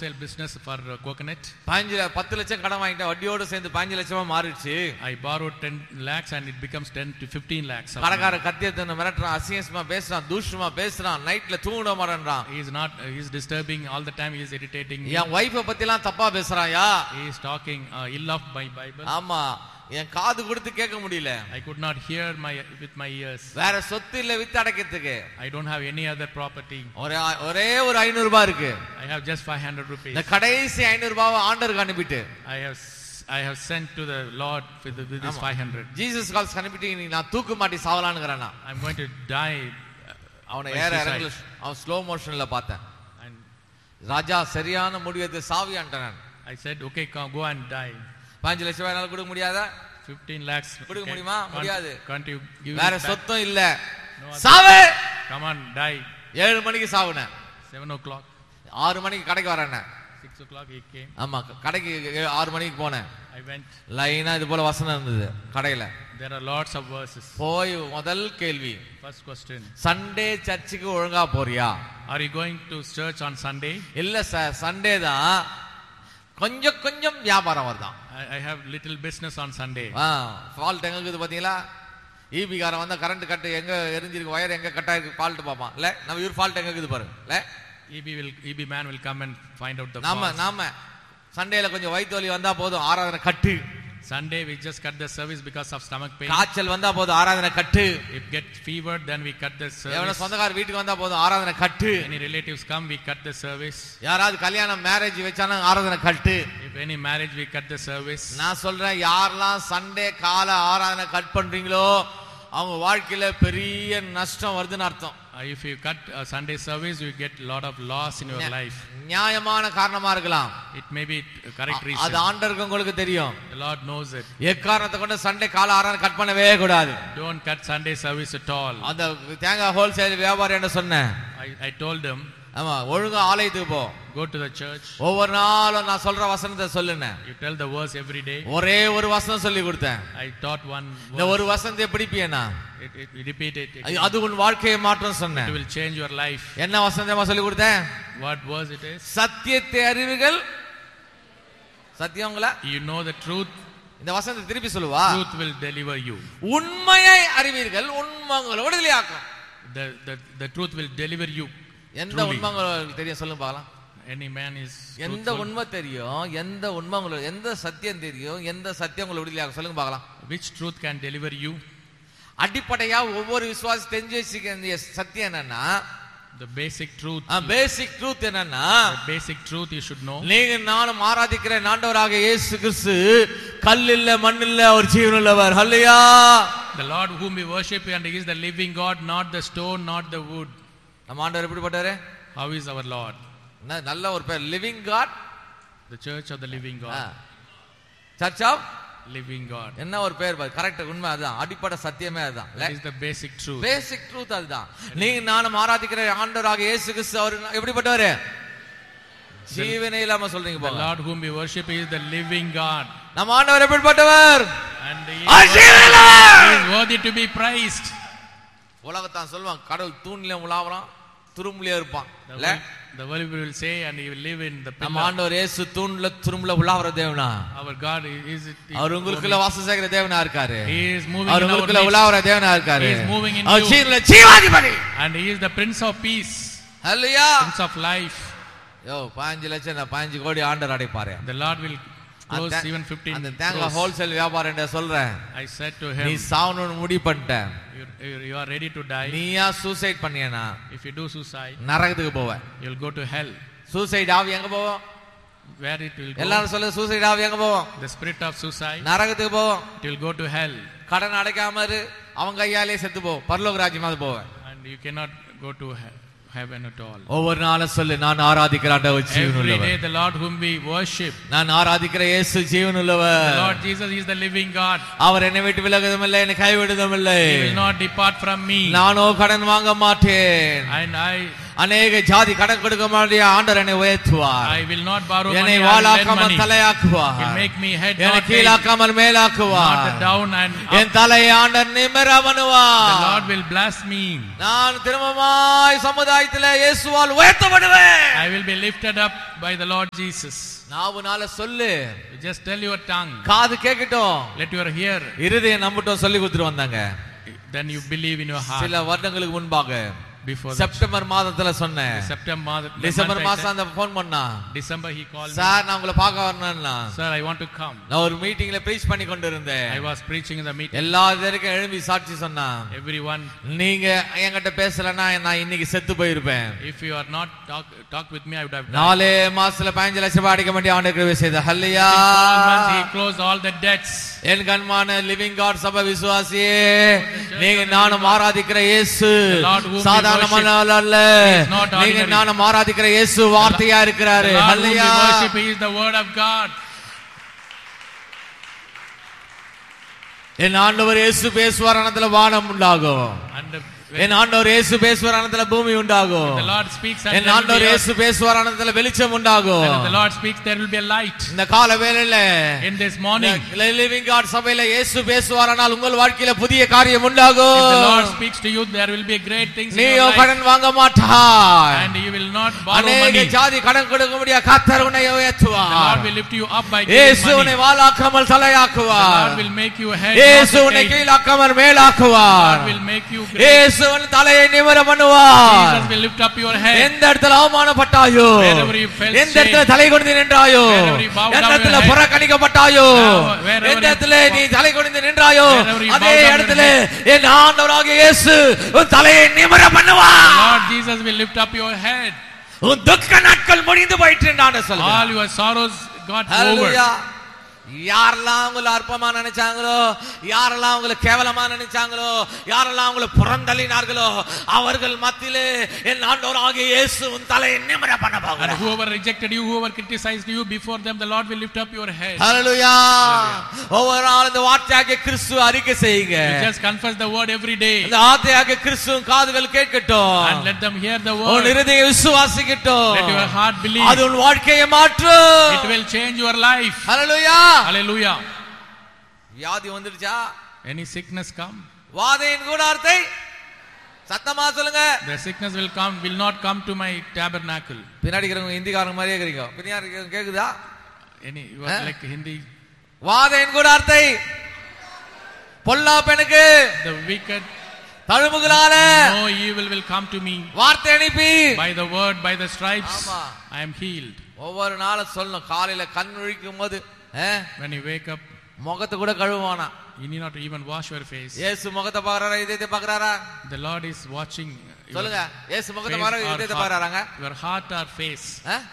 wholesale business for uh, coconut. பாஞ்சு ல- பத்து லட்சம் கடன் வாங்கிட்டேன் வட்டியோட சேர்ந்து பாஞ்சு லட்சமா மாறிடுச்சு I borrowed 10 lakhs and it becomes 10 to 15 lakhs. of கடைக்கார கத்தியத்தனை மிரட்டுறான் அசிங்கமா பேசுறான் தூஷமா பேசுறான் நைட்ல தூங்கிட மாட்டேன்றான் He is not, uh, he is disturbing all the time, he is irritating me. என் ஒய்ஃபை பத்தி எல்லாம் தப்பா பேசுறான்யா He is talking uh, ill of my Bible. ஆமா என் காது கொடுத்து கேட்க முடியல I could not hear my with my ears. வேற சொத்து இல்ல வித்து அடைக்கிறதுக்கு I don't have any other property. ஒரே ஒரே ஒரு ஐநூறு ரூபாய் இருக்கு I have just 500 rupees. இந்த கடைசி ஐநூறு ரூபாவை ஆண்டருக்கு அனுப்பிட்டு I have s- I have sent to the Lord with, the, with this 500. Jesus calls அனுப்பிட்டு நீ நான் தூக்கு மாட்டி சாவலான்னுங்கிறானா I'm going to die. uh, அவனை by ஏற suicide. இறங்கல அவன் ஸ்லோ மோஷன்ல பார்த்தேன் And ராஜா சரியான முடிவு சாவியான்ட்டான் நான் I said, okay, come, go and die. பாஞ்சு லட்சம் ரூபாய் என்னால கொடுக்க முடியாதா 15 lakhs. கொடுக்க Can- முடியுமா? can't- முடியாது. Can't you give வேற it back? சொத்தம் இல்ல No other- சாவு Come on, die. ஏழு மணிக்கு சாவுனேன் 7 o'clock, ஆறு மணிக்கு கடைக்கு வரேன் 6 o'clock he came. ஆமா கடைக்கு ஏ- ஆறு மணிக்கு போனேன் I went. லைனா இது போல வசனம் இருந்தது கடையில There are lots of verses. போய் முதல் கேள்வி First question. சண்டே சர்ச்சுக்கு ஒழுங்கா போறியா Are you going to church on Sunday? இல்ல சார் சண்டே தான் கொஞ்சம் கொஞ்சம் வியாபாரம் வருதான் I, I have little business on Sunday. Fault எங்க இருக்குது பாத்தீங்களா ஈபி காரன் வந்தா கரண்ட் கட்டு எங்க எரிஞ்சிருக்கு ஒயர் எங்க கட் ஆயிருக்கு ஃபால்ட் பார்ப்பான் இல்ல நம்ம இவர் ஃபால்ட் எங்க இருக்குது பாருங்க இல்ல EB will EB man will come and find out the நாம fault. நாம சண்டேல கொஞ்சம் வயிற்று வலி வந்தா போதும் ஆராதனை கட்டு Sunday we just cut the service because of stomach pain. காய்ச்சல் வந்தா போதும் ஆராதனை கட்டு If get fever, then we cut the எவன service. சொந்தக்கார வீட்டுக்கு வந்தா போதும் ஆராதனை கட்டு Any relatives come, we cut the service. யாராவது கல்யாணம் மேரேஜ் வச்சானா ஆராதனை கட்டு If any marriage, we cut the service. நான் சொல்றேன் யாரெல்லாம் சண்டே கால ஆராதனை கட் பண்றீங்களோ அவங்க வாழ்க்கையில பெரிய நஷ்டம் வருதுன்னு அர்த்தம் Uh, if you cut a Sunday service, you get a lot of loss in your life. நியாயமான காரணமா இருக்கலாம் It may be a correct அது reason. ஆண்டருக்கு உங்களுக்கு தெரியும் The Lord knows it. எக்காரணத்தை கொண்டு சண்டே கால ஆராதனை கட் பண்ணவே கூடாது Don't cut Sunday service at all. அந்த தேங்காய் ஹோல்சேல் வியாபாரி என்ன சொன்னேன் I, I told them, ஆமா ஒழுங்கா ஆலயத்துக்கு போ go to the church. ஒவ்வொரு நாளும் நான் சொல்ற வசனத்தை சொல்லுனேன் You tell the verse every day. ஒரே ஒரு வசனம் சொல்லி கொடுத்தேன் I taught one இந்த verse. ஒரு வசனத்தை பிடிப்பியனா It, it, you repeat it. It, அது உன் வாழ்க்கையை மாற்றம் it சொன்னேன் will change your life. என்ன வசனத்தை சொல்லி கொடுத்தேன் What verse it is? சத்தியத்தை அறிவுகள் சத்தியங்களா You know the truth. இந்த வசனத்தை திருப்பி சொல்லுவா Truth will deliver you. உண்மையை அறிவீர்கள் உண்மங்களை விடுதலையாக்கும் The, the, the truth will deliver you. எந்த Truly. உண்மை உங்களுக்கு தெரியும் சொல்லுங்க பார்க்கலாம் Any man is எந்த truthful. உண்மை தெரியும் எந்த உண்மை உங்களுக்கு எந்த சத்தியம் தெரியும் எந்த சத்தியம் உங்களுக்கு விடுதலையாகும் சொல்லுங்க பார்க்கலாம் Which truth can deliver you? அடிப்படையா ஒவ்வொரு விசுவாசி தெரிஞ்சு வச்சுக்க வேண்டிய சத்தியம் என்னன்னா The basic truth. Basic truth என்னன்னா The basic truth you should know. நீங்க நானும் ஆராதிக்கிற ஆண்டவராக இயேசு கிறிஸ்து கல் இல்ல மண் இல்ல அவர் ஜீவனுள்ளவர் ஹல்லையா The Lord whom we worship and He is the living God, not the stone, not the wood. நம்ம ஆண்டவர் எப்படிப்பட்டாரு How is our Lord? ந- நல்ல ஒரு பேர் living God The church of the living God. Church of Living God. என்ன ஒரு பேர் correct உண்மை அதுதான் அடிப்படை சத்தியமே அதுதான் That is the basic truth. Basic truth அதுதான் நீங்க நானும் ஆராதிக்கிற ஆண்டவராக இயேசு கிறிஸ்து அவர் எப்படிப்பட்டவரு ஜீவனே இல்லாம சொல்றீங்க The போல Lord whom we worship is the living God. நம்ம ஆண்டவர் எப்படிப்பட்டவர் And He our is, ஜீவனுள்ளவர். he is worthy to be praised. உலகத்தான் சொல்லுவான் கடவுள் தூண்ல உலாவறான் துரும்புலயே இருப்பான் The இல்ல world, the world will say, and He will live in the நம்ம pillar. ஆண்டவர் இயேசு தூண்ல துரும்புல உலாவற தேவனா Our God is it. அவர் உங்களுக்குள்ள வாசம் செய்கிற தேவனா இருக்காரு He is moving our in our உங்களுக்குள்ள midst. உலாவற தேவனா இருக்காரு He is moving in our you. ஜீவனுள்ள ஜீவாதிபதி And He is the Prince of Peace, அல்லையா Prince of Life. யோ பாஞ்சு லட்சம் நான் பாஞ்சு கோடி ஆண்டர் அடைப்பாரு The Lord will close அந்த- even 15 அந்த தேங்காய் crores. ஹோல்சேல் வியாபாரம் என்ன சொல்றேன் I said to நீ him, சாவணும்னு முடிவு பண்ணிட்ட you, you- you are ready to die. நீயா சூசைட் பண்ணியனா If you do suicide, நரகத்துக்கு போவ you'll go to hell. Suicide ஆவி எங்க போவோம் Where it will go? எல்லாரும் சொல்ல சூசைட் ஆவி எங்க போவோம் The spirit of suicide, நரகத்துக்கு போவோம் it will go to hell. கடன் அடைக்காம இரு அவன் கையாலே செத்து போவோம் பரலோக ராஜ்யமாவது போவேன் And you cannot go to he- heaven at all. ஒவ்வொரு நாளும் சொல்லு நான் ஆராதிக்கிற ஆண்டவர் Every ஜீவனுள்ளவர் day, the Lord whom we worship, நான் ஆராதிக்கிற இயேசு the ஜீவனுள்ளவர் Lord Jesus is the living God. அவர் என்னை விட்டு விலகுதும் இல்லை என்னை கைவிடுதும் இல்லை He will not depart from me. நானோ கடன் வாங்க மாட்டேன் And I அநேக ஜாதி கடன் கொடுக்க மாட்டிய ஆண்டவர் என்னை உயர்த்துவார் I will not borrow என்னை money, I will lend வாளாக்காமல் money. தலையாக்குவார் He'll make me head, என்னை not tail, கீழாக்காமல் மேலாக்குவார் not down and up. என் தலையை ஆண்டர் நிமிர The பண்ணுவார் Lord will bless me. நான் திரும்பமாய் சமுதாயத்துல இயேசுவால் உயர்த்தப்படுவேன் I will be lifted up by the Lord Jesus. நாவுனால சொல்லு You Just tell your tongue. காது கேட்கட்டும் Let your ear. இருதயம் நம்பட்டும் சொல்லி கொடுத்துட்டு வந்தாங்க Then you believe in your heart. சில வருடங்களுக்கு முன்பாக Before the செப்டம்பர் மாதத்துல சொன்னேன் September, month- the December month I மாசம் said- அந்த போன் பண்ணா December he called me. சார் நான் உங்களை பார்க்க வரணும்னா Sir, I want to come. நான் ஒரு மீட்டிங்ல ப்ரீச் பண்ணி கொண்டு இருந்தேன் I was preaching in the meeting. எல்லா பேருக்கும் எழும்பி சாட்சி சொன்னான் Everyone, நீங்க என்கிட்ட பேசலன்னா நான் இன்னைக்கு செத்து போயிருப்பேன் if you are not talk, talk with me, I would have died. நாலே மாசத்துல பதினஞ்சு லட்சம் ரூபாய் அடிக்க வேண்டிய ஆண்டு கிருபை செய்த ஹல்லையா All months he closed all the debts. என் கண்மான லிவிங் காட் சபை விசுவாசியே நீங்க நானும் ஆராதிக்கிற இயேசு The Lord whom we சாதாரணமான ஆள் அல்ல is not நீங்க ordinary. நானும் ஆராதிக்கிற இயேசு வார்த்தையா The இருக்கிறாரு Lord whom we ஹல்லையா worship, he is the word of God. என் ஆண்டவர் இயேசு பேசுவார் அனத்துல வானம் உண்டாகும் And the, என் ஆண்டவர் இயேசு பேசுவார் அனத்துல பூமி உண்டாகும் the Lord speaks and N there will ஆண்டவர் be earth. இயேசு பேசுவார் அனத்துல வெளிச்சம் உண்டாகும் And if the Lord speaks, there will be a light. இந்த கால வேளையில In this morning, living God சபையில இயேசு பேசுவாரானால் உங்கள் வாழ்க்கையில புதிய காரியம் if the Lord உண்டாகும் speaks to you, there will be a great things in நீயோ your life. கடன் வாங்க மாட்டாய் And you will not borrow அநேக money. ஜாதி கடன் கொடுக்க முடியாது கத்தர் உன்னை The Lord உயர்த்துவார் will lift you up by giving இயேசு money. உன்னை வாளாக்காமல் The Lord தலையாக்குவார் will make you head, இயேசு not உன்னை the tail. கீழாக்காமல் The மேலாக்குவார் Lord will make you great. இயேசு உன் தலையை நிமிர பண்ணுவார் Jesus will lift up your head. எந்த இடத்துல அவமானப்பட்டாயோ Wherever you felt எந்த இடத்துல shame. தலை குனிந்து நின்றாயோ Wherever you bowed எந்த down இடத்துல your head. புறக்கணிக்கப்பட்டாயோ Wherever- wherever எந்த you- இடத்துல நீ தலை குனிந்து நின்றாயோ Wherever you அதே bowed down your இடத்துல என் ஆண்டவராகிய இயேசு உன் தலையை நிமிர The பண்ணுவார் Lord Jesus will lift up your head. உன் துக்க நாட்கள் முடிந்து போயிட்டு நான் சொல்லுவேன் All your sorrows got over. ஹalleluya யாரெல்லாம் உங்களை அற்பமா நினைச்சாங்களோ யாரெல்லாம் உங்களை கேவலமா நினைச்சாங்களோ யாரெல்லாம் உங்களை புறந்தள்ளினார்களோ அவர்கள் மத்தியிலே என் ஆண்டவராகிய இயேசு உன் தலையை நிமிர பண்ண And போகிறார் whoever rejected you, whoever criticized you, before them the Lord will lift up your head. ஹalleluya ஒவ்வொரு நாள் இந்த வார்த்தையாகிய கிறிஸ்து அறிக்கை செய்யுங்க You just confess the word every day இந்த வார்த்தையாகிய கிறிஸ்து காதுகள் and கேட்கட்டும் let them hear the உன் word. இருதய விசுவாசிக்கட்டும் Let your heart believe. அது உன் வாழ்க்கையை மாற்றும் It will change your life. Hallelujah Hallelujah. வியாதி வந்துடுச்சா Any sickness come, வாதையின் கூடாரத்தை சத்தமா சொல்லுங்க the sickness will come, will not come to my tabernacle. பின்னாடி இருக்கிறவங்க ஹிந்திக்காரங்க மாதிரியே இருக்கிறீங்க பின்னாடி இருக்கிறவங்க கேக்குதா Any, you are Huh? like Hindi. வாதையின் கூடாரத்தை பொல்லா பெண்ணுக்கு The wicked, தழும்புகளால no evil will come to me. வார்த்தை அனுப்பி By the word, by the stripes, ஆமா. I am healed. ஒவ்வொரு நாளும் சொல்லணும் காலையில கண் விழிக்கும் போது அஹ், When you wake up, முகத்தை கூட கழுவுவானா you need not even wash your face. இயேசு முகத்தை பாக்குறாரா இதயத்தை பாக்குறாரா The Lord is watching your சொல்லுங்க இயேசு முகத்தை face பாக்குறாரு or இதயத்தை heart. பாக்குறாங்க Your heart or face.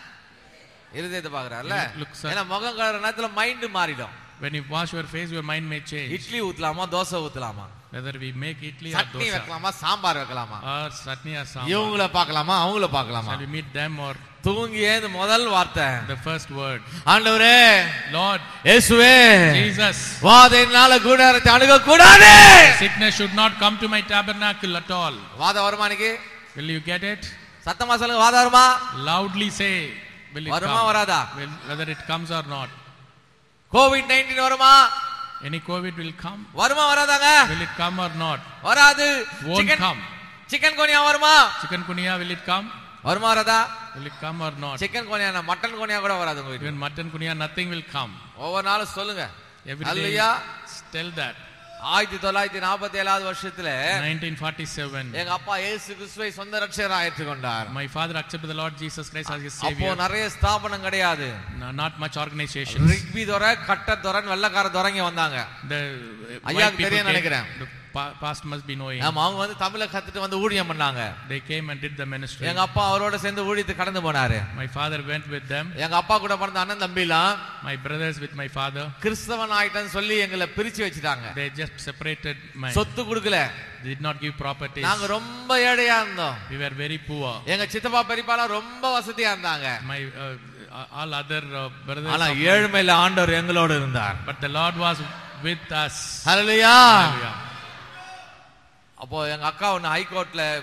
இருதயத்தை பாக்குறாருல Look- look, sir. ஏன்னா முகம் கழுவுற நேரத்துல மைண்ட் மாறிடும் When you wash your face, your mind may change. Idli ஊத்தலாமா dosa ஊத்தலாமா Whether we make idli or chutney dosa வைக்கலாமா சாம்பார் வைக்கலாமா or chutney or sambar. இவங்கள பார்க்கலாமா அவங்கள பார்க்கலாமா Shall we meet them or தூங்கி ஏந்து முதல் வார்த்தை the first word? ஆண்டவரே Lord, இயேசுவே Jesus, வாதையினால கூடாரத்தை அணுக கூடாது sickness should not come to my tabernacle at all. வாதம் வருமா இன்னைக்கு Will you get it? சத்தமா சொல்லுங்க வாதம் வருமா Loudly say, will it வருமா come? வராதா Will, whether it comes or not. COVID nineteen வருமா Any COVID will come? வருமா வராதாங்க Will it come or not? வராது Won't சிக்கன் come. சிக்கன் கோனியா வருமா Chikungunya, will it come? வருமா வராதா Will it come or not? Chicken கோனியா mutton கோனியா கூட வராது உங்க வீட்டுக்கு Even mutton kunya, nothing will come. ஒவ்வொரு நாளும் சொல்லுங்க Every day, அல்லையா tell that. ஆயிரத்தி தொள்ளாயிரத்தி நாற்பத்தி ஏழாவது வருஷத்துல 1947, எங்க அப்பா இயேசு கிறிஸ்துவை சொந்த ரட்சகராக ஏற்றுக்கொண்டார் my father accepted the Lord Jesus Christ as his அப்போ savior. நிறைய ஸ்தாபனம் கிடையாது No, not much organizations. ரிக்பி துறை கட்ட துறைன்னு வெள்ளக்கார துறைங்க வந்தாங்க The uh, ஐயாக்கு white people தெரியும் came, நினைக்கிறேன். the pa- past must be knowing. ஆமா அவங்க வந்து தமிழை கத்துட்டு வந்து ஊழியம் பண்ணாங்க They came and did the ministry. எங்க அப்பா அவரோட சேர்ந்து ஊழியத்துக்கு கடந்து போனாரு My father went with them. எங்க அப்பா கூட பிறந்த அண்ணன் தம்பிலாம் My brothers with my father. கிறிஸ்தவன் ஆயிட்டேன்னு சொல்லி எங்களை பிரிச்சு வச்சுட்டாங்க They just separated my. சொத்து கொடுக்கல They did not give properties. நாங்க ரொம்ப ஏழையா இருந்தோம் We were very poor. எங்க சித்தப்பா பெரியப்பாலாம் ரொம்ப வசதியா இருந்தாங்க My uh, all other uh, brothers. ஆனா of mine- ஏழ்மையில ஆண்டவர் எங்களோட இருந்தார் But the Lord was with us. Hallelujah Hallelujah. அப்போ எங்க அக்கா ஒண்ணு ஹைகோர்ட்ல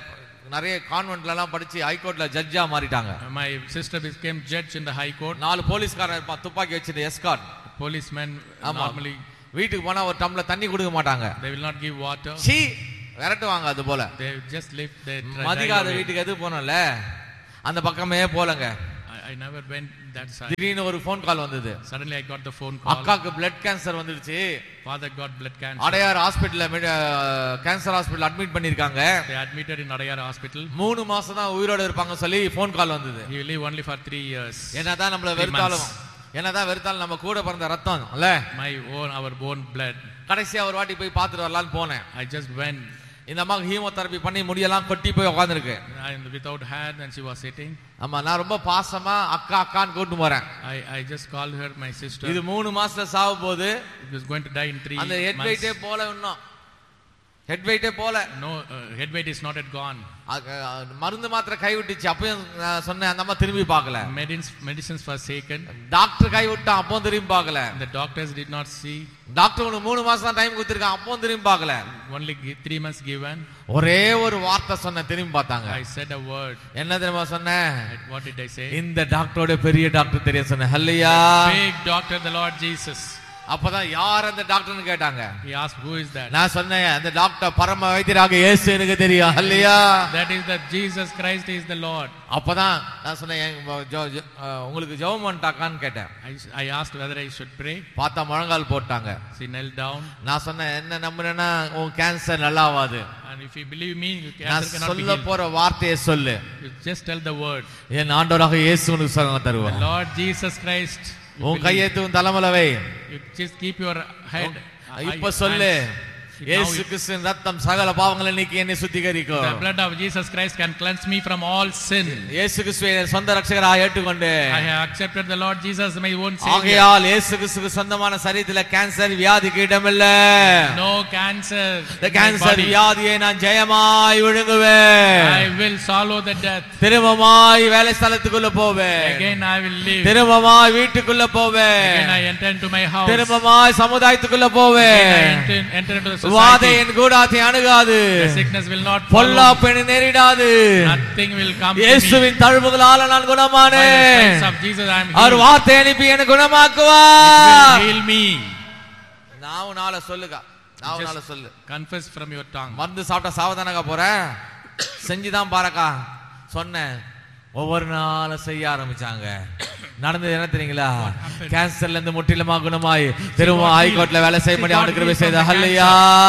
நிறைய கான்வென்ட்ல எல்லாம் படிச்சு ஹைகோர்ட்ல ஜட்ஜா மாறிட்டாங்க My sister became judge in the high court. நாலு போலீஸ்காரன் இருப்பான் துப்பாக்கி வச்சுட்டு எஸ்கார்ட் Policemen ஆமா normally வீட்டுக்கு போனா ஒரு டம்ளர் தண்ணி கொடுக்க மாட்டாங்க they will not give water. சீ விரட்டுவாங்க அது போல They just leave they drive மதிகாத away. வீட்டுக்கு எது போனோம்ல அந்த பக்கமே போலங்க I, I never went that side. திடீர்னு ஒரு ஃபோன் கால் வந்தது Suddenly I got the phone call. அக்காக்கு பிளட் கேன்சர் வந்துடுச்சு Father got blood cancer. Adyar ஹாஸ்பிடல்ல கேன்சர் ஹாஸ்பிடல் அட்மிட் பண்ணிருக்காங்க They admitted in Adayar hospital. மூணு மாசம் தான் உயிரோட இருப்பாங்க சொல்லி ஃபோன் கால் வந்தது He will live only for three years. என்னதான் நம்மள Three வெறுத்தாலும் என்னதான் வெறுத்தாலும் நம்ம கூட பிறந்த ரத்தம் இல்ல My own, our own blood. கடைசியா ஒரு வாட்டி போய் பார்த்துட்டு வரலாம்னு போனேன் I just went இந்த அம்மாவுக்கு ஹீமோதெரபி பண்ணி முடியெல்லாம் கொட்டி போய் உட்காந்துருக்கு and without hand and she was sitting. ஆமா நான் ரொம்ப பாசமா அக்கா அக்கான்னு கூட்டு போறேன் I, I just called her my sister. இது மூணு மாசத்துல சாவ போது It was going to die in three அந்த ஹெட் months. வெயிட்டே போல இன்னும் ஹெட் வெயிட்டே போல No, uh, head weight is not yet gone. அ- அ- மருந்து மாத்திரை கை விட்டுச்சு அப்பயும் நான் சொன்னேன் அந்த அம்மா திரும்பி பார்க்கல Medicines, medicines was taken. Doctor கை விட்டான் அப்பவும் திரும்பி பார்க்கல The doctors did not see. Doctor உனக்கு மூணு மாசம் தான் டைம் கொடுத்துருக்கான் அப்பவும் திரும்பி பார்க்கல Only gi- three months given. ஒரே ஒரு வார்த்தை சொன்ன திரும்பி பார்த்தாங்க I said a word. என்ன தெரியுமா சொன்னேன் I- What did I say? இந்த டாக்டரோட பெரிய டாக்டர் தெரிய சொன்னேன் ஹல்லையா Big doctor, the Lord Jesus. அப்பதான் யார் அந்த டாக்டர்னு கேட்டாங்க He asked, Who is that? நான் சொன்னேன் அந்த டாக்டர் பரம வைத்தியராக இயேசு எனக்கு தெரியும் ஹல்லையா That is that Jesus Christ is the Lord. அப்பதான் நான் சொன்னேன் "எங்க- ஜெ- ஜெ- அஹ், உங்களுக்கு ஜெபம் பண்ணிட்டாக்கான்னு கேட்டேன் I, I asked whether I should pray. பார்த்தா முழங்கால் போட்டாங்க She knelt down. நான் சொன்னேன் என்ன நம்புறேன்னா உன் கேன்சர் நல்லாவாது And if you believe me, you நான் cancer cannot be சொல்ல healed. போற வார்த்தையை சொல்லு You just tell the word. என் ஆண்டவராக இயேசு உனக்கு சுகம் The தருவார் Lord Jesus Christ. You, உன் believe. கையெத்து உன் தலைமலவை you just keep your head. இப்ப I- சொல்லு hands. Now இயேசு you- கிறிஸ்துவின் ரத்தம் சகல பாவங்களை நீக்கி என்னை சுத்திகரிக்கும் The blood of Jesus Christ can cleanse me from all sin. இயேசு கிறிஸ்துவை என் சொந்த ரட்சகராக ஏற்றுக்கொண்டு I have accepted the Lord Jesus as my own Savior. ஆகையால் இயேசு கிறிஸ்துக்கு சொந்தமான சரீரத்துல கேன்சர் வியாதிக்கு இடமில்ல No cancer. இந்த in my கேன்சர் body. வியாதியை நான் ஜெயமாய் விழுங்குவேன் I will swallow the death. திரும்பமாய் வேலை ஸ்தலத்துக்குள்ள போவேன் Again I will live. திரும்பமாய் வீட்டுக்குள்ள Again போவேன் I enter into my house. திரும்பமாய் சமுதாயத்துக்குள்ள Again I போவேன் enter, enter into the வாதை society. என் கூடாத்தை அணுகாது The sickness will not follow. பொல்லாப்பு என்னை நேரிடாது Nothing will come to me. இயேசுவின் தழும்புகளால நான் By the குணமானேன் stripes of Jesus I am our healed. வார்த்தை அனுப்பி என்னை Will குணமாக்குவார் heal me. நாவுனால சொல்லுங்க நாவுனால Just சொல்லு confess from your tongue. மருந்து சாப்பிட்டா சாவதானக்கா போறேன் செஞ்சுதான் பாருக்கா சொன்னேன் ஒவ்வொரு நாளும் செய்ய ஆரம்பிச்சாங்க நடந்தது என்ன தெரியுங்களா கேன்சர்ல இருந்து முற்றிலுமா குணமாய் திரும்ப ஹைகோர்ட்ல வேலை செய்ய முடியும் அவனுக்கு கிருபை செய்த ஹல்லையா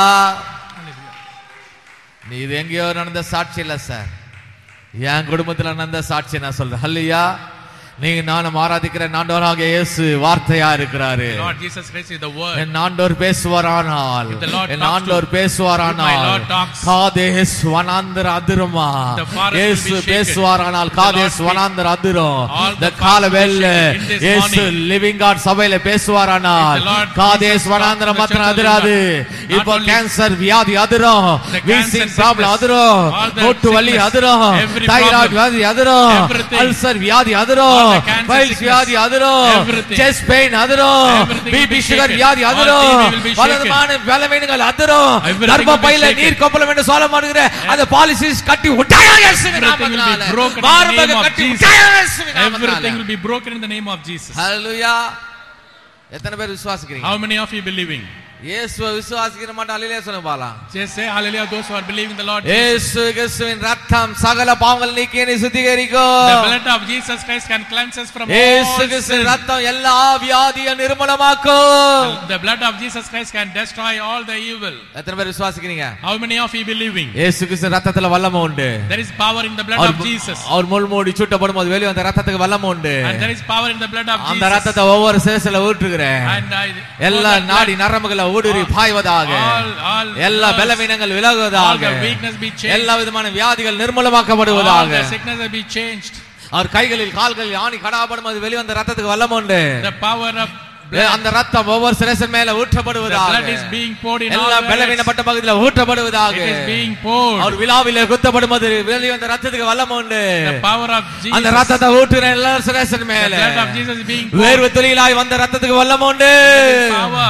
நீ இது எங்கேயோ நடந்த சாட்சி இல்ல சார் என் குடும்பத்துல நடந்த சாட்சி நான் சொல்றேன் ஹல்லையா நீங்க நானும் ஆராதிக்கிற நாண்டவராக இயேசு வார்த்தையா இருக்கிறாரு Lord Jesus Christ is the word. என் ஆண்டோர் பேசுவாரானால் If the Lord N talks to- ஆண்டோர் if my பேசுவாரானால் Lord talks, Kadesh வனாந்தர அதிருமா the forest will இயேசு be shaken. பேசுவாரானால் If the Kadesh Lord speaks, வனாந்தர அதிரும் all இந்த the கால forest will be வேல்ல shaken. In this Yesu morning, living God சபையில பேசுவாரானால் If the Lord Kadesh Jesus வனாந்தர talks to the மாத்திரம் church of அதிராது Living God, இப்போ not only கேன்சர் வியாதி அதிரும் the wheezing cancer problem sickness, அதிரும் all the மூட்டு வலி sickness, அதிரும் every தைராய்டு problem, வியாதி அதிரும் everything, அல்சர் வியாதி அதிரும் all the cancer piles sickness, வியாதி அதிரும் everything, செஸ்ட் பெயின் அதிரும் everything will BP be sugar shaken. வியாதி All அதிரும் TB will be shaken. பலவிதமான பலவீனங்கள் அதிரும் Everything கர்ப்ப will be பையில shaken. நீர் கொப்பளம் என்று சொல்ல மாட்டேங்கிற அந்த பாலிசிஸ் கட்டி விட்டாயா இயேசுவின் Everything will be நாமத்தினால. broken in the மார்பக name of கட்டி Jesus. விட்டாயா இயேசுவின் நாமத்தினால. Everything will be broken in the name of Jesus. ஹalleluya எத்தனை பேர் விசுவாசிக்கிறீங்க How many of you believing? இயேசுவை விசுவாசிக்கிற மாட்டோம் அல்லையா சொல்லுங்க பாலாம் Just say hallelujah those who are believing the Lord Jesus. இயேசு கிறிஸ்துவின் ரத்தம் சகல பாவங்கள் நீக்கி என்னை The சுத்திகரிக்கும் blood of Jesus Christ can cleanse us from இயேசு all கிறிஸ்துவின் sin. ரத்தம் எல்லா வியாதியும் நிர்மூலமாக்கும் The blood of Jesus Christ can destroy all the evil. எத்தனை பேர் விசுவாசிக்கிறீங்க How many of you believing? இயேசு கிறிஸ்து ரத்தத்துல வல்லமை உண்டு There is power in the blood our of Jesus. அவர் முள் மூடி சுட்டப்படும் போது வெளியே வந்த ரத்தத்துக்கு வல்லமை உண்டு And there is power in the blood of அந்த Jesus. ரத்தத்தை ஒவ்வொரு சேசில ஊற்றுகிறேன் And I, எல்லா all the நாடி blood, நரம்புகளை ஊடுருவி பாய்வதாக all, all, எல்லா nerves, பலவீனங்கள் all விலகுவதாக the weakness be changed. எல்லா விதமான வியாதிகள் All நிர்மூலமாக்கப்படுவதாக the sickness will be changed. அவர் கைகளில் கால்களில் ஆணி கடாபடும் போது வெளிவந்த ரத்தத்துக்கு வல்லமை உண்டு The power of A, blood, அந்த ரத்தம் ஒவ்வொரு சிரசன் மேல the blood ஊற்றப்படுவதாக is being poured in all எல்லா the பலவீனப்பட்ட பகுதியில் ஊற்றப்படுவதாக It is being poured. அவர் விழாவிலே குத்தப்படும் போது வெளிவந்த ரத்தத்துக்கு வல்லமை உண்டு The power of Jesus. அந்த ரத்தத்தை ஊற்றுற எல்லா சிரசன் The மேல blood of Jesus is being poured. வேர்வு துளியிலாய் வந்த ரத்தத்துக்கு வல்லமை உண்டு Power.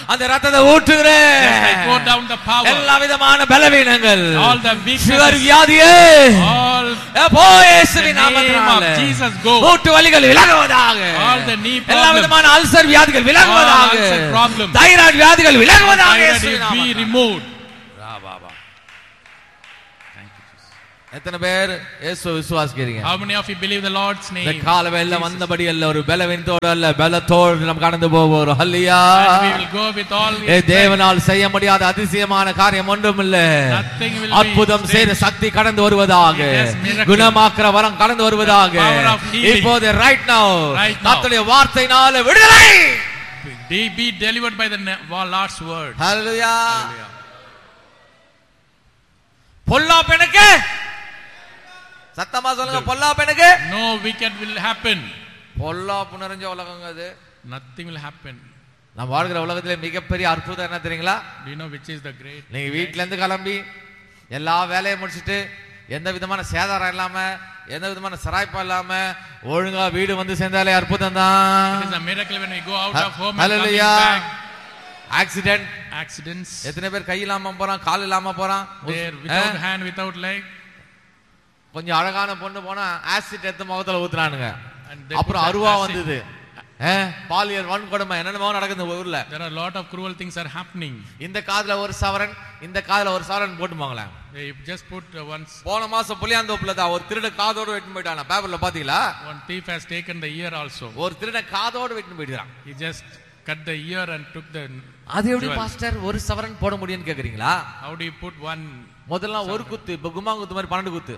அந்த ரத்தத்தை ஊற்றுகிறேன் Just I pour down the power. எல்லா விதமான பலவீனங்கள் All the weaknesses. சுகர் வியாதியே All எப்போ இயேசுவின் The name நாமத்தினால of Jesus go. மூட்டு வலிகள் விலகுவதாக All the knee எல்லா problems. விதமான அல்சர் வியாதிகள் விலகுவதாக All ulcer problems. தைராய்டு வியாதிகள் விலகுவதாக thyroid இயேசுவின் will be நாமத்தினால. removed. வா, வா, வா. எத்தனை பேர் இயேசு விசுவாசிக்கிறீங்க How many of you believe the Lord's இந்த name? காலவேல வந்தபடி அல்ல ஒரு பலவீனத்தோடு அல்ல பலத்தோடு நம்ம கடந்து போவோம் ஹல்லியா And we will go with all A his தேவனால் செய்ய முடியாத அதிசயமான காரியம் ஒன்றும் இல்ல Nothing will be அற்புதம் strange. செய்த சக்தி கடந்து வருவதாக Yes, miracle. குணமாக்குற வரம் கடந்து வருவதாக The power of healing. இப்போது ரைட் நவ Right now. கர்த்தருடைய வார்த்தையினால விடுதலை They be delivered by the ne- wa- last word. Hallelujah Hallelujah. பொல்லா பெணுக்கு சத்தமா சொல்லுங்க பொல்லா பெணுக்கு No wicked will happen. பொல்லாப்பு நிறைஞ்ச உலகங்க அது Nothing will happen. நம்ம வாழ்கிற உலகத்திலே மிகப்பெரிய அற்புதம் என்ன தெரியுங்களா Do you know which is the great? நீங்க வீட்ல இருந்து கிளம்பி எல்லா வேலையும் முடிச்சிட்டு எந்த விதமான சேதாரம் இல்லாம எந்த விதமான சராய்ப்பா இல்லாம ஒழுங்கா வீடு வந்து சேர்ந்தாலே அற்புதம் It தான் is a miracle when we go out of home and coming hallelujah back. Accident Accidents. எத்தனை பேர் கை இல்லாம போறான் கால் இல்லாம போறான் There without ah? hand, without leg. கொஞ்சம் அழகான பொண்ணு போனா ஆசிட் எடுத்து முகத்துல ஊத்துறானுங்க And they அப்புறம் put அருவா acid. வந்தது ஆ, பாலியல் வன்கொடுமை என்னென்னமோ நடக்குது இந்த ஊர்ல There are a lot of cruel things are happening. இந்த காதுல ஒரு சவரன் இந்த காதுல ஒரு சவரன் போட்டு போங்களேன் They just put uh, once போன மாசம் புளியாந்தோப்புல தான் ஒரு திருட காதோட வெட்டின்னு போயிட்டான பேப்பர்ல பாத்தீங்களா one thief has taken the ear also. ஒரு திருட காதோட வெட்டின்னு போயிட்டான் He just cut the ear and took the. அது எப்படி jewel. பாஸ்டர் ஒரு சவரன் போட முடியும்னு கேக்குறீங்களா How do you put one? முதல்ல ஒரு குத்து இப்ப கும்மா குத்து மாதிரி பன்னெண்டு குத்து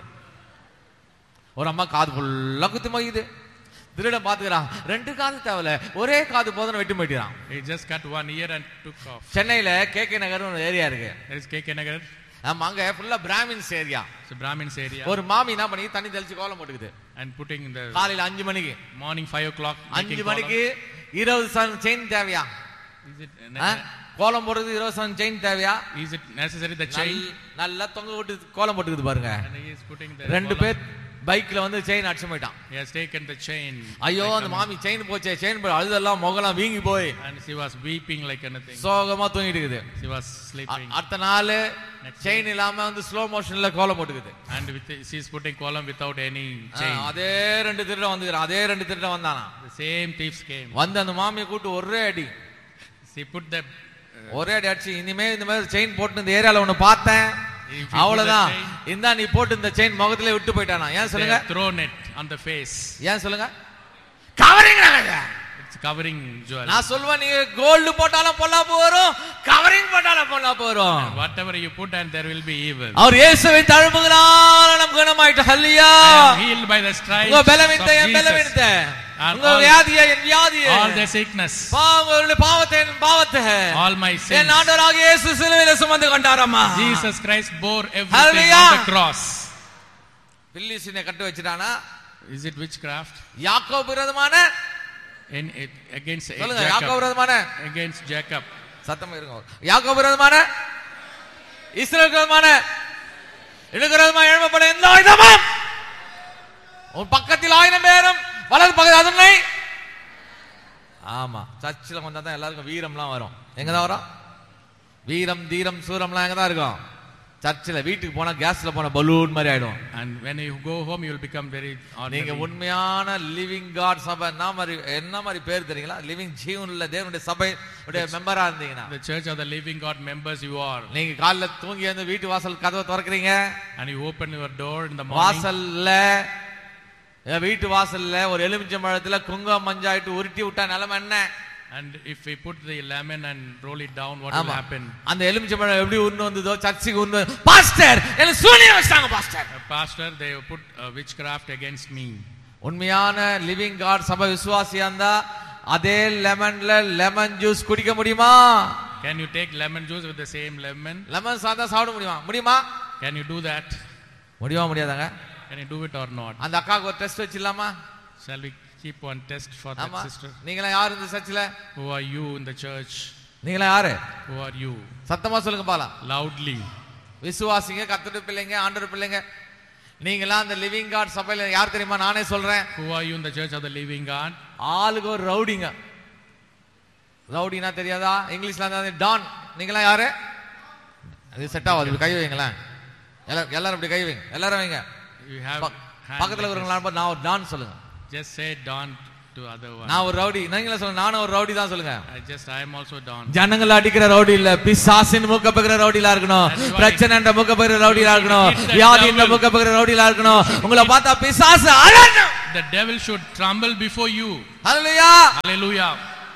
ஒரு அம்மா காது ஃபுல்லா குத்து மகிது திருடன் பாத்துக்கிறான் ரெண்டு காது தேவையில்ல ஒரே காது போதும் வெட்டி போயிட்டான் He just cut one ear and took off. சென்னையில கே கே நகர் ஒரு ஏரியா இருக்கு There is KK Nagar. நம்ம அங்க ஃபுல்லா Brahmins area It's a Brahmins area. ஒரு மாமி என்ன பண்ணி தண்ணி தெளிச்சு கோலம் போட்டுக்குது And putting in the காலையில அஞ்சு மணிக்கு morning five o'clock. அஞ்சு making மணிக்கு இருபது சவரன் செயின் தேவையா column. Is it, ஆ? கோலம் போடுறது இருபது சவரன் செயின் தேவையா is it necessary the chain? நல்- நல்லா தொங்க விட்டு கோலம் போட்டுக்குது பாருங்க And he is putting the. ரெண்டு column. பேர் பைக்ல வந்து செயின் அடிச்சு போயிட்டான் He has taken the chain. ஐயோ like அந்த a- மாமி செயின் போச்சே செயின் போய் அழுதெல்லாம் முகலாம் வீங்கி போய் And she was weeping like anything. சோகமா தூங்கிட்டு இருக்குது She was அ- sleeping. அடுத்த நாள் Next செயின் இல்லாம வந்து ஸ்லோ மோஷன்ல கோலம் போட்டுக்குது And with she is putting column without any ah, chain. அதே ரெண்டு திருடன் வந்துக்கிறான் அதே ரெண்டு திருடன் வந்தானா The same thieves came. வந்து அந்த மாமியை கூட்டு ஒரே அடி She put the. ஒரே அடி அடிச்சு இனிமே இந்த மாதிரி செயின் போட்டு இந்த ஏரியால ஒண்ணு பார்த்தேன் If you put அவ்வளவுதான் the chain- இந்தா நீ போட்டு இந்த செயின் முகத்திலே விட்டு போயிட்டானா ஏன் They சொல்லுங்க have thrown it on the face. ஏன் சொல்லுங்க கவரிங் It's covering jewel. நான் சொல்லுவேன் நீங்க கோல்டு போட்டாலும் பொல்லாப்பு வரும் கவரிங் போட்டாலும் பொல்லாப்பு வரும் Whatever you put and there will be evil. அவர் இயேசுவின் தழும்புகளால் நம் குணமாயிட்டு ஹல்லியா I am healed by the stripes உங்க of பலவீனத்தை என் Jesus. பலவீனத்தை And உங்க all- வியாதியை என் வியாதியை All the sickness, உங்களுடைய பாவத்தை என் பாவத்தை all my என் sins. ஆண்டவராக இயேசு சிலுவையில சுமந்து கொண்டாரம்மா Jesus Christ bore everything Hallelujah. on the cross. பில்லிசினை cut வச்சிட்டானா Is it witchcraft? யாக்கோபு விரோதமான In, it, against சொல்லுங்க யாக்கோபு Jacob. விரோதமான Against Jacob. சத்தம் இருங்க யாக்கோபு விரோதமான இஸ்ரேல் விரோதமான எனக்கு விரோதமாக எழுப்பப்பட எந்த ஆயுதமும் உன் பக்கத்தில் ஆயிரம் பேரும் வலது பக்கத்தில் அதனை ஆமா சர்ச்சில் வந்தா தான் எல்லாருக்கும் வீரம்லாம் வரும் எங்க தான் வரும் வீரம் தீரம் சூரம்லாம் எங்க தான் இருக்கும் சர்ச்சில் வீட்டுக்கு போனா கேஸ்ல போன பலூன் மாதிரி ஆயிடும் And when you go home, you will become very நீங்க ordinary. உண்மையான லிவிங் காட் சபை என்ன மாதிரி என்ன மாதிரி பேர் தெரியுங்களா லிவிங் ஜீவன்ல தேவனுடைய சபை உடைய மெம்பரா இருந்தீங்கன்னா The church of the living God members you are. நீங்க காலைல தூங்கி வந்து வீட்டு வாசல் கதவை திறக்கிறீங்க And you open your door in the morning. வாசல்ல என் வீட்டு வாசல்ல ஒரு எலுமிச்சம்பழத்துல குங்குமம் மஞ்சாயிட்டு உருட்டி விட்டா நிலைமை என்ன And if we put the lemon and roll it down, what will ஆமா happen? அந்த எலுமிச்சம்பழம் எப்படி உருண்டு வந்ததோ சர்ச்சுக்கு உருண்டு வந்து, பாஸ்டர் எனக்கு சூனியம் வச்சிட்டாங்க pastor A pastor, they put uh, witchcraft against me. உண்மையான லிவிங் காட் சபை விசுவாசியா இருந்தா அதே லெமன்ல லெமன் ஜூஸ் குடிக்க முடியுமா Can you take lemon juice with the same lemon? Lemon சாதா சாப்பிட முடியுமா முடியுமா Can you do that? முடியுமா முடியாதாங்க Can you do it or not? அந்த அக்காவுக்கு ஒரு டெஸ்ட் வச்சிடலாமா Shall we keep one test for that ஆமா sister? நீங்களா யாரு இந்த சர்ச்சில் Who are you in the church? நீங்களா யாரு Who are you? சத்தமா சொல்லுங்க பாலாம் Loudly. விசுவாசிங்க கத்துட்டு பிள்ளைங்க ஆண்டவர் பிள்ளைங்க நீங்களாம் அந்த லிவிங் காட் சபையில யார் தெரியுமா நானே சொல்றேன் Who are you in the church of the living God? ஆளுக்கு ஒரு ரவுடிங்க ரவுடினா தெரியாதா இங்கிலீஷ்ல தான் டான் நீங்களாம் யாரு அது செட் ஆகாது இப்படி கை வைங்களேன் எல்லாரும் எல்லாரும் இப்படி கை வைங்க எல்லாரும் வைங்க You have ப- hand பக்கத்துல like இருக்கிறவங்களா நான் ஒரு டான் சொல்லுங்க this. Just say Don to other one. நான் ஒரு ரவுடி நீங்களே சொல்லுங்க நானும் ஒரு ரவுடி தான் சொல்லுங்க I just I am also Don. ஜனங்களை அடிக்கிற ரவுடி இல்ல பிசாசின் மூக்க பகிர ரவுடிலா இருக்கணும் That's why- பிரச்சனை என்ற மூக்க பகிர ரவுடிலா இருக்கணும் Hit the வியாதி என்ற devil. மூக்க பகிர ரவுடிலா இருக்கணும் உங்களை பார்த்தா பிசாசு அழணும் The devil should tremble before you. Hallelujah Hallelujah.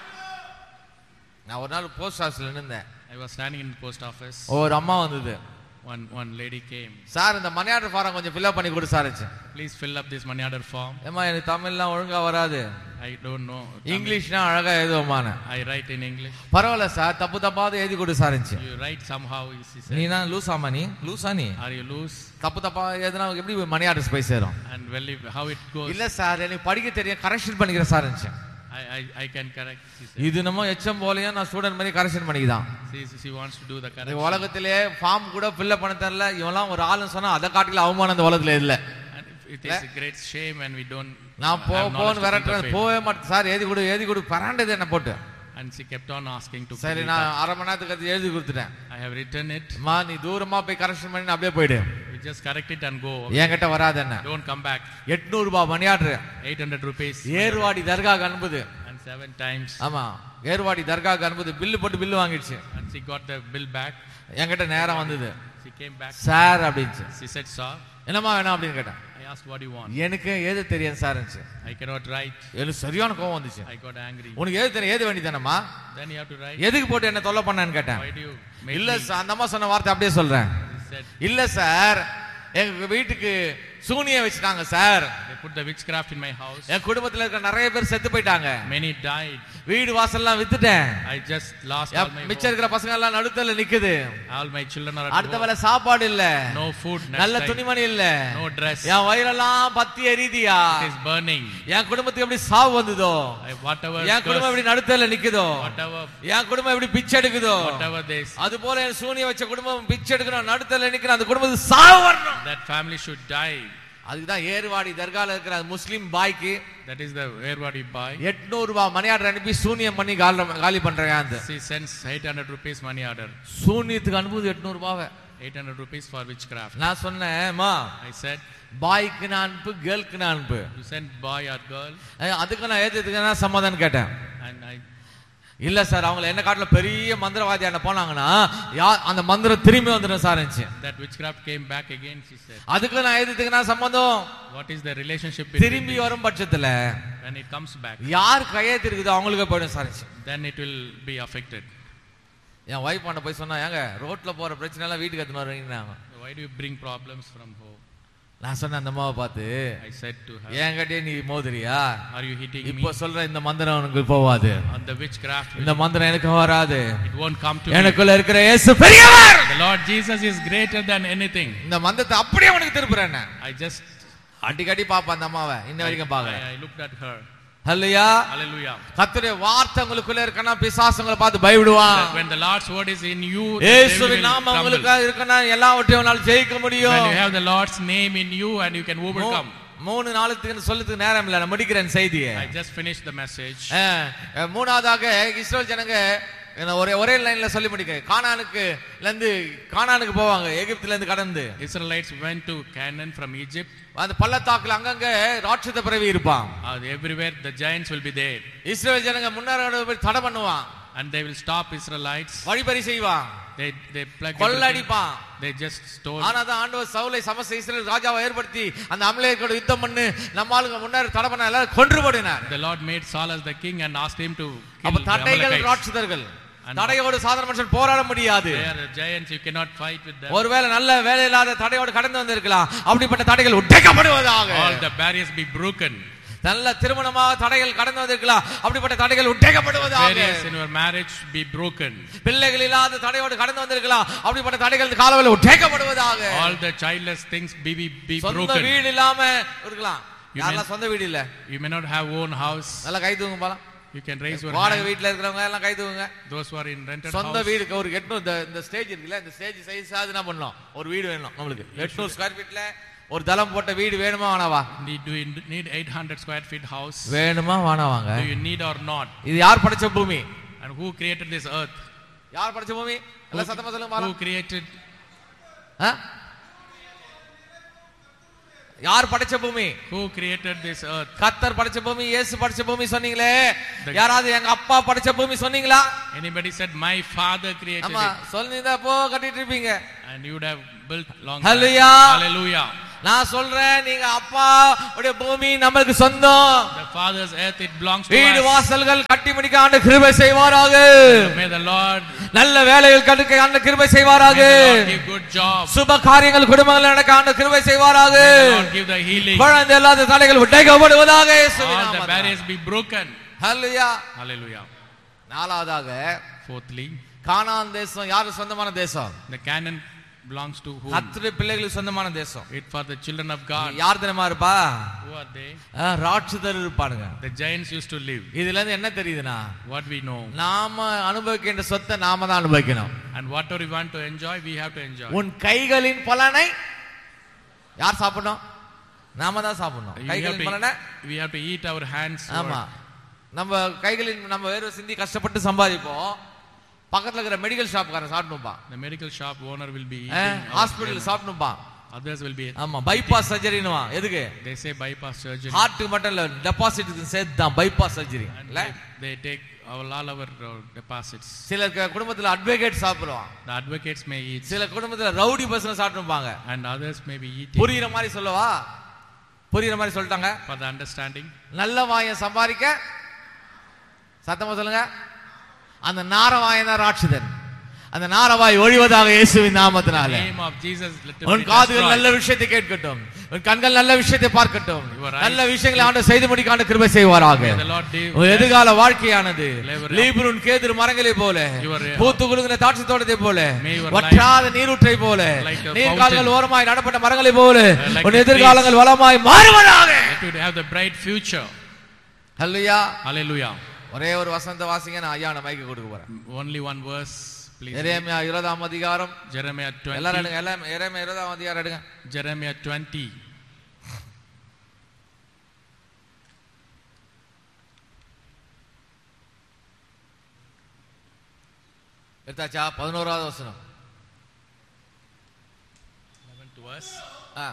நான் ஒரு நாள் போஸ்ட் ஆஃபீஸ்ல நின்னேன் I was standing in the post office. ஒரு அம்மா வந்தது One one lady came. Sir இந்த மணி ஆர்டர் ஃபாரம் கொஞ்சம் ஃபில்அப் பண்ணி கொடு sir Please fill up this money order form. ஏமா எனக்கு தமிழ்லாம் ஒழுங்கா வராது I don't know. Tamil. இங்கிலீஷ்னா அழகா எழுதுவோமான I write in English. பரவாயில்ல சார் தப்பு தப்பாவது எழுதி கொடு sir You write somehow. She said. நீ தான் லூசாமா நீ லூசா நீ Are you loose? தப்பு தப்பா எதுனா எப்படி மணி ஆர்டர்ஸ் போய் சேரும் And well, if, how it goes, இல்ல சார் எனக்கு படிக்க தெரியும் கரெக்ஷன் பண்ணிக்கிறேன் sir I, I, I can correct. She said. இது நம்ம எச்சம் போலயும் நான் ஸ்டூடெண்ட் மாதிரி கரெக்ஷன் பண்ணிக்கிதான் She, she wants to do the இந்த correction. உலகத்திலே ஃபார்ம் கூட ஃபில்அப் பண்ண தெரியல இவன்லாம் ஒரு ஆளுன்னு சொன்னா அதை காட்டில அவமானம் இந்த உலகத்துல இல்ல And it is a great shame when we don't நான் போ have knowledge போன்னு to think of விரட்டுறேன் it. போவே மாட்டேன் சார் எழுதி கொடு எழுதி கொடு பராண்டது என்ன போட்டு And she kept on asking to சரி fill it நான் up. அரை மணி நேரத்துக்கு அது எழுதி கொடுத்துட்டேன் I have written it. அம்மா நீ தூரமா போய் கரெக்ஷன் பண்ணி அப்படியே போயிடு You just correct it and go. என்கிட்ட வராது என்ன Don't come back. எட்நூறு ரூபாய் மணியாடுற 800 rupees. ஏர்வாடி தர்காக்கு அனுப்புது And seven times. ஆமா ஏர்வாடி தர்காக்கு அனுப்புது பில்லு போட்டு பில்லு வாங்கிடுச்சு And she got the bill back. என்கிட்ட நேரம் வந்தது She came back. சார் அப்படின்ச்சு She said, Sir, என்னம்மா வேணும் அப்படின்னு கேட்டேன் I asked what do you want. எனக்கு ஏது தெரியும் சார் I cannot write. எனக்கு சரியான கோவம் வந்துச்சு I got angry. உனக்கு ஏது தெரியும் ஏது வேண்டியதானம்மா Then you have to write. எதுக்கு போட்டு என்ன தொல்லை பண்ணேன்னு கேட்டேன் Why do you make இல்ல me? சார் அந்த அம்மா சொன்ன வார்த்தை அப்படியே சொல்றேன் She said, இல்ல சார் எங்க வீட்டுக்கு சூனிய வச்சுட்டாங்க sir they put the witchcraft in my house. என் குடும்பத்துல இருக்க நிறைய பேர் செத்து போயிட்டாங்க Many died. வீடு வாசல்லாம் வித்துட்டேன் I just lost N all my மிச்சம் home. இருக்கிற பசங்க எல்லாம் நடுத்தல நிக்குது All my children are at அடுத்த home. வேளை சாப்பாடு இல்ல No food. Next நல்ல time. துணிமணி இல்ல No dress. என் வயிறெல்லாம் பத்தி எரியுதியா It is burning. என் குடும்பத்துக்கு எப்படி சாவு வந்ததோ I, whatever என் குடும்பம் curse, எப்படி நடுத்தல நிக்குதோ whatever, என் குடும்பம் எப்படி பிச்சை எடுக்குதோ whatever they அது போல என் சூனிய வச்ச குடும்பம் பிச்சை எடுக்கணும் நடுத்தல நிக்கணும் அந்த குடும்பத்துக்கு சாவு வரணும் that family should die. அதுக்குதான் ஏர்வாடி தர்கால இருக்கிற அந்த முஸ்லிம் பாய்க்கு That is the where what you buy. எட்நூறு ரூபாய் மணியாடர் அனுப்பி சூனியம் பண்ணி காலி காலி பண்றேன் அந்த She sends 800 rupees money order. சூனியத்துக்கு அனுப்புது எட்நூறு ரூபாவை 800 rupees for witchcraft. நான் சொன்னேன்மா I said, பாய்க்கு நான் அனுப்பு கேர்ளுக்கு நான் அனுப்பு you send boy or girl. அஹ் அதுக்கு நான் ஏத்துக்கு நான் சம்மதம் கேட்டேன் And I, இல்ல சார் அவங்க என்ன காட்டுல பெரிய மந்திரவாதியான போனாங்கன்னா யா அந்த மந்திரம் திரும்பி வந்துடும் சார் இருந்துச்சு that witchcraft came back again, she said. அதுக்கு நான் எதுக்கு நான் சம்மதம் What is the relationship between திரும்பி these? வரும் பட்சத்துல When it comes back, யார் கையெழுத்து இருக்குதோ அவங்களுக்கு போயிடும் சார் இருந்துச்சு. then it will be affected. என் ஒய்ஃப் பண்ண போய் சொன்னா ஏங்க ரோட்ல போற பிரச்சனை எல்லாம் வீட்டுக்கு எடுத்துன்னு வருவீங்க Why do you bring problems from home? நான் சொன்னேன் அந்த அம்மாவை பார்த்து I said to her, என்கிட்டயே நீ மோதுறியா Are you hitting இப்போ me சொல்ற இந்த மந்திரம் உனக்கு போவாது on the witchcraft? இந்த மந்திரம் எனக்கு வராது It won't come to me. எனக்குள்ள இருக்கிற இயேசு பெரியவர் The Lord Jesus is greater than anything. இந்த மந்திரத்தை அப்படியே உனக்கு திருப்புறேன் I just, அடிக்கடி பாப்பேன் அந்த அம்மாவை இன்ன வரைக்கும் பாக்கல I, I looked at her. அல்லையா Hallelujah. கத்துடைய வார்த்தை உங்களுக்குள்ள இருக்கனா பிசாசுங்களை பார்த்து பயப்படுவான் That when the Lord's word is in you, the devil will இயேசுவின் நாமம் crumble. உங்களுக்கு இருக்கனா எல்லாவற்றையும் உன்னால ஜெயிக்க முடியும் When you have the Lord's name in you and you can overcome. மூ- மூணு நாளுக்கு சொல்லுறதுக்கு நேரம் இல்ல நான் முடிக்கிறேன் செய்தியை I just finished the message. அஹ், அஹ், மூணாவதாக இஸ்ரேல் ஜனங்க என்ன ஒரே ஒரே லைன்ல சொல்லி முடிக்க கானானுக்கு இருந்து கானானுக்கு போவாங்க எகிப்துல இருந்து கடந்து Israelites went to Canaan from Egypt. அந்த பள்ளத்தாக்குல அங்கங்க ராட்சத பிறவி இருப்பான் Uh, everywhere the giants will be there. Israel ஜனங்க முன்னேற போய் தடை பண்ணுவான் And they will stop Israelites. வழிபறி செய்வான் They, they plug everything. கொள்ளடிப்பான் They just stole. ஆனா தான் ஆண்டவர் சவுலை சமஸ்த இஸ்ரேல் ராஜாவை ஏற்படுத்தி அந்த அமலேயர்களோட யுத்தம் பண்ணு நம்ம ஆளுங்க முன்னேற தடை பண்ண எல்லாரும் கொன்று போடினார் The Lord made Saul as the king and asked him to kill அப்ப the தடைகள் Amalekites. ராட்சதர்கள் And- தடையோடு சாதாரண மனுஷன் போராட முடியாது They are giants, you cannot fight with them. ஒருவேளை நல்ல வேலை இல்லாத தடையோடு கடந்து வந்திருக்கலாம் அப்படிப்பட்ட தடைகள் உடைக்கப்படுவதாக All the barriers be broken. நல்ல திருமணமாக தடைகள் கடந்து வந்திருக்கலாம் அப்படிப்பட்ட தடைகள் உடைக்கப்படுவதாக Barriers in your marriage be broken. பிள்ளைகள் இல்லாத தடையோடு கடந்து வந்திருக்கலாம் அப்படிப்பட்ட தடைகள் இந்த காலவெளியில் உடைக்கப்படுவதாக All the childless things be, be, be சொந்த broken. வீடு இல்லாம இருக்கலாம் You யாரெல்லாம் சொந்த வீடு இல்ல You may not have own house. நல்லா கை தூங்க போலாம் You can raise your வாடகை hand. வீட்டுல இருக்கிறவங்க எல்லாம் கை தூங்குங்க Those who are in rented சொந்த house. வீடுக்கு ஒரு எட்நூறு இந்த இந்த ஸ்டேஜ் இருக்குல்ல இந்த ஸ்டேஜ் சைஸ் அது என்ன பண்ணலாம் ஒரு வீடு வேணும் நம்மளுக்கு எட்நூறு ஸ்கொயர் ஃபீட்ல ஒரு தளம் போட்ட வீடு வேணுமா வேணாவா Need, do you need 800 square feet house? வேணுமா வேணாவாங்க Do you need or not? இது யார் படைச்ச பூமி And who created this earth? யார் படைச்ச பூமி எல்லாம் சத்தமா சொல்லுங்க பாக்கலாம். Who created? ஆ? யார் படைச்ச பூமி Who created this earth? கத்தர் படைச்ச பூமி இயேசு படைச்ச பூமி சொன்னீங்களே The- யாராவது எங்க அப்பா படைச்ச பூமி சொன்னீங்களா Anybody said, My father created ஆமா it? சொல்லிருந்தா போ கட்டிட்டு இருப்பீங்க And you would have built long Hallelujah. time. Hallelujah. நான் சொல்றேன் நீங்க அப்பா உடைய பூமி நம்மளுக்கு சொந்தம் The father's earth, it belongs to வீடு us. வாசல்கள் கட்டி முடிக்க ஆண்டு கிருபை செய்வாராக May the Lord, நல்ல வேலைகள் கடுக்க ஆண்டு கிருபை செய்வாராக may the Lord give good jobs. சுப காரியங்கள் குடும்பங்கள் நடக்க ஆண்டு கிருபை செய்வாராக May the Lord give the healing. குழந்தை இல்லாத தடைகள் உடைக்கப்படுவதாக இயேசுவின் All the நாமத்தினாலே. barriers be broken. Hallelujah Hallelujah. நாலாவதாக Fourthly, கானான் தேசம் யாரு சொந்தமான தேசம் the Canaan belongs to whom? கத்திரி பிள்ளைகளுக்கு சொந்தமான தேசம் It for the children of God. யார் தினமா இருப்பா Who are they? ஆ, ராட்சதர் இருப்பானுங்க The giants used to live. இதுல இருந்து என்ன தெரியுதுன்னா What we know. நாம அனுபவிக்கின்ற சொத்தை நாம தான் அனுபவிக்கணும் And whatever we want to enjoy, we have to enjoy. உன் கைகளின் பலனை யார் சாப்பிடணும் நாம தான் சாப்பிடணும் We have, கைகளின் பலனை to, we have to eat our hands. ஆமா நம்ம கைகளின் நம்ம வேறு சிந்தி கஷ்டப்பட்டு சம்பாதிப்போம் பக்கத்துல இருக்கிற மெடிக்கல் ஷாப்காரன் சாப்பிடணும்பான் The medical shop owner will be eating. our hospital brain. சாப்பிடணும்பான் Others will be. ஆமா பைபாஸ் சர்ஜரினுவான் எதுக்கு They say bypass surgery. ஹார்ட்டுக்கு மட்டும் இல்ல டெபாசிட்டுக்கு சேர்த்து தான் பைபாஸ் சர்ஜரி And இல்ல they, they take all, all our uh, deposits. சில க- குடும்பத்துல அட்வொகேட் சாப்பிடுவான் The advocates may eat. சில குடும்பத்துல ரவுடி பசங்க சாப்பிட்டுப்பாங்க And others may be eating. புரியுற மாதிரி சொல்லவா புரியுற மாதிரி சொல்லிட்டாங்க For the understanding. நல்ல வாயம் சம்பாதிக்க சத்தமா சொல்லுங்க அந்த நாரவாயன் தான் ராட்சதன் அந்த நாரவாய் ஒழிவதாக இயேசுவின் The நாமத்தினால name of Jesus. Let it உன் be காதுகள் destroyed. நல்ல விஷயத்தை கேட்கட்டும் உன் கண்கள் நல்ல விஷயத்தை பார்க்கட்டும் Your eyes- நல்ல விஷயங்களை ஆண்டு செய்து முடிக்க ஆண்டு கிருபை செய்வாராக May the Lord give உன் எதிர்கால வாழ்க்கையானது Labor- லீபருன் கேதுரு மரங்களை போல Your- பூத்து குலுங்கின தாட்சி தோட்டத்தை போல May your வற்றாத நீரூற்றை போல Like a நீர்கால்கள் fountain. ஓரமாய் நடப்பட்ட மரங்களை போல like உன் a எதிர்காலங்கள் வளமாய் மாறுவதாக Let you have the bright future. அல்லையா Hallelujah. ஒரே ஒரு வசந்த வாசிங்க நான் ஐயா மைக்கு கொடுக்க போறேன் Only one verse, please. எரேமியா இருபதாம் அதிகாரம் Jeremiah எல்லாரும் 20. எடுங்க எல்லாம் எரேமியா இருபதாம் அதிகாரம் எடுங்க Jeremiah 20. எடுத்தாச்சா பதினோராவது வசனம் 11th verse. ஆ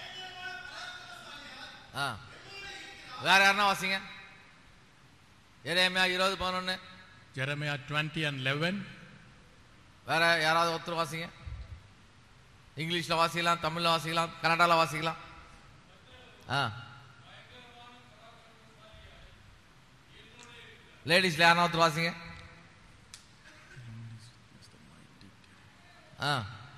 ஆ வேற யாருன்னா வாசிங்க எரேமியா இருபது பதினொன்னு Jeremiah 20 and 11. வேற யாராவது ஒருத்தர் வாசிங்க இங்கிலீஷ்ல வாசிக்கலாம் தமிழ்ல வாசிக்கலாம் கன்னடால வாசிக்கலாம் ஆ லேடிஸ்ல யாரா ஒருத்தர் வாசிங்க ஆ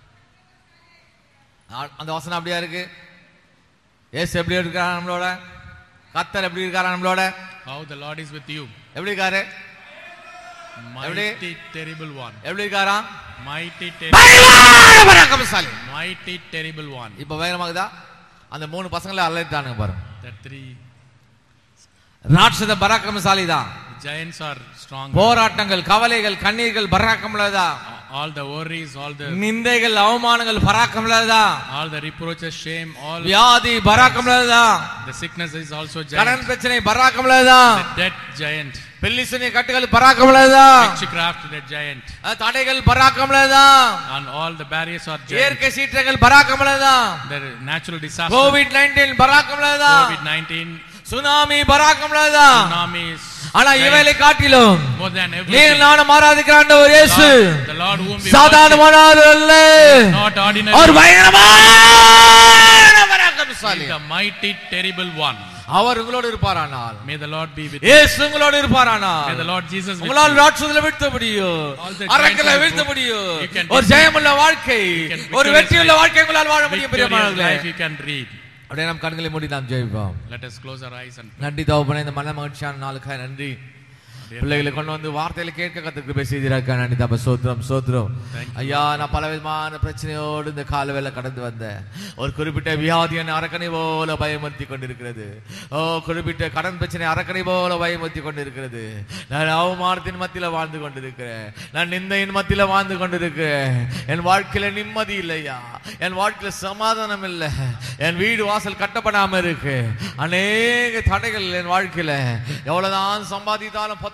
ஆ- அந்த வசனம் அப்படியா இருக்கு ஏசு எப்படி இருக்காரா நம்மளோட கத்தர் எப்படி இருக்காரா நம்மளோட How the Lord is with you. எப்படி இருக்காரு Mighty, terrible one. எப்படி இருக்காரா Mighty, ter- பயங்கர பராக்கிரமசாலி mighty, terrible one. இப்ப பயங்கரமாகுதா அந்த மூணு பசங்களை அலறிட்டானுங்க பாருங்க The three ராட்சத பராக்கிரமசாலி தான் giants are strong. போராட்டங்கள் கவலைகள் கண்ணீர்கள் பராக்கிரமலதான் All the worries, all the நிந்தைகள் அவமானங்கள் பராக்கிரமலதான் all the reproaches, shame, all வியாதி பராக்கிரமலதான் the sickness is also கடன் giant. பிரச்சனை பராக்கிரமலதான் The debt giant. பெல்லிசுனி கட்டுகள் பராக்கிரமலதான் Witchcraft, the giant. தடைகள் பராக்கிரமலதான் And all the barriers are giant. இயற்கை சீற்றங்கள் பராக்கிரமலதான் The natural disaster, COVID nineteen பராக்கிரமலதான் COVID-19, சுனாமி பராக்கிரமலதான் tsunamis, ஆனா இவைகளை காட்டிலும் more than நீங்க everything. நானும் ஆராதிக்கிற ஆண்டவர் இயேசு Lord, the Lord whom we worship, சாதாரணமானவர் அல்ல not ordinary, அவர் பயங்கரமான பராக்கிரமசாலி He is the mighty, terrible one. அவர் உங்களோடு இருப்பாரானால் May the Lord be with you. இயேசு உங்களோடு May இருப்பாரானால் the Lord Jesus with உங்களால் you. ராட்சதுல வீழ்த்த முடியும் All the அரக்கல giants வீழ்த்த will go- முடியும் You can ஒரு defeat- ஜெயமுள்ள வாழ்க்கை You can ஒரு victorious வெற்றியுள்ள life. வாழ்க்கை உங்களால் வாழ முடியும் Victorious பிரியமானவர்களே life you can read. அப்படியே நம் கண்களை மூடி நாம் ஜெயிப்போம் Let us close our eyes and நன்றி தவப்பன இந்த மன மகிழ்ச்சியான நாளுக்காக நன்றி பிள்ளைகளை கொண்டு வந்து வார்த்தையில கேட்க கத்துக்கு போய் செய்திருக்க நன்றி தப்ப சோத்திரம் சோத்திரம் ஐயா நான் பல விதமான பிரச்சனையோடு இந்த காலவேளை கடந்து வந்தேன் ஒரு குறிப்பிட்ட வியாதி என்னை அரக்கனை போல பயமுறுத்தி கொண்டிருக்கிறது ஓ குறிப்பிட்ட கடன் பிரச்சனை அரக்கனை போல பயமுறுத்தி கொண்டிருக்கிறது நான் அவமானத்தின் மத்தியில வாழ்ந்து கொண்டிருக்கிறேன் நான் நிந்தையின் மத்தியில வாழ்ந்து கொண்டிருக்கிறேன் என் வாழ்க்கையில நிம்மதி இல்லையா என் வாழ்க்கையில சமாதானம் இல்லை என் வீடு வாசல் கட்டப்படாம இருக்கு அநேக தடைகள் என் வாழ்க்கையில எவ்வளவுதான் சம்பாதித்தாலும் பத்த